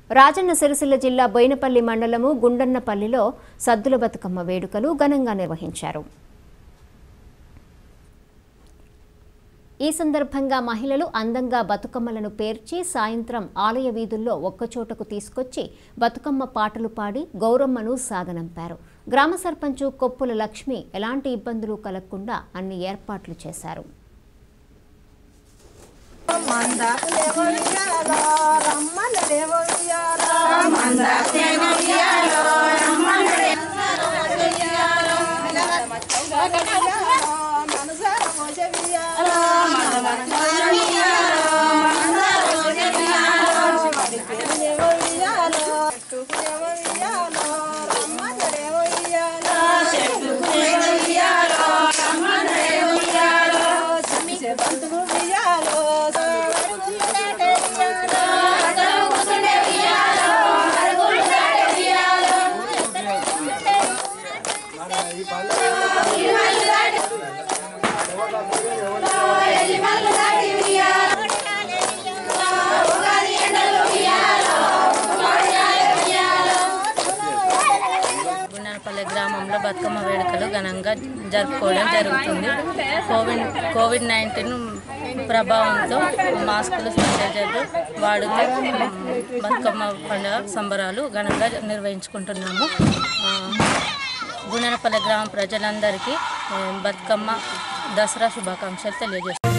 రాజన్న సిరిసిల్ల జిల్లా బోయినపల్లి మండలము గుండన్నపల్లిలో సద్దుల బతుకమ్మ వేడుకలు ఘనంగా నిర్వహించారు ఈ సందర్భంగా మహిళలు అందంగా బతుకమ్మలను పేర్చి సాయంత్రం ఆలయ వీధుల్లో ఒక్కచోటకు తీసుకొచ్చి బతుకమ్మ పాటలు పాడి గౌరమ్మను సాగనంపారు గ్రామ సర్పంచు కొప్పుల లక్ష్మి ఎలాంటి ఇబ్బందులు కలగకుండా అన్ని ఏర్పాట్లు చేశారు గుండనపల్లి గ్రామంలో బతుకమ్మ వేడుకలు ఘనంగా జరుపుకోవడం జరుగుతుంది కోవిడ్ కోవిడ్ నైన్టీన్ ప్రభావంతో మాస్కులు శానిటైజర్లు వాడుతూ బతుకమ్మ పండుగ సంబరాలు ఘనంగా నిర్వహించుకుంటున్నాము ఆ, గుండనపల్లి గ్రామ ప్రజలందరికీ ఆ, బతుకమ్మ దసరా శుభాకాంక్షలు తెలియజేస్తున్నాము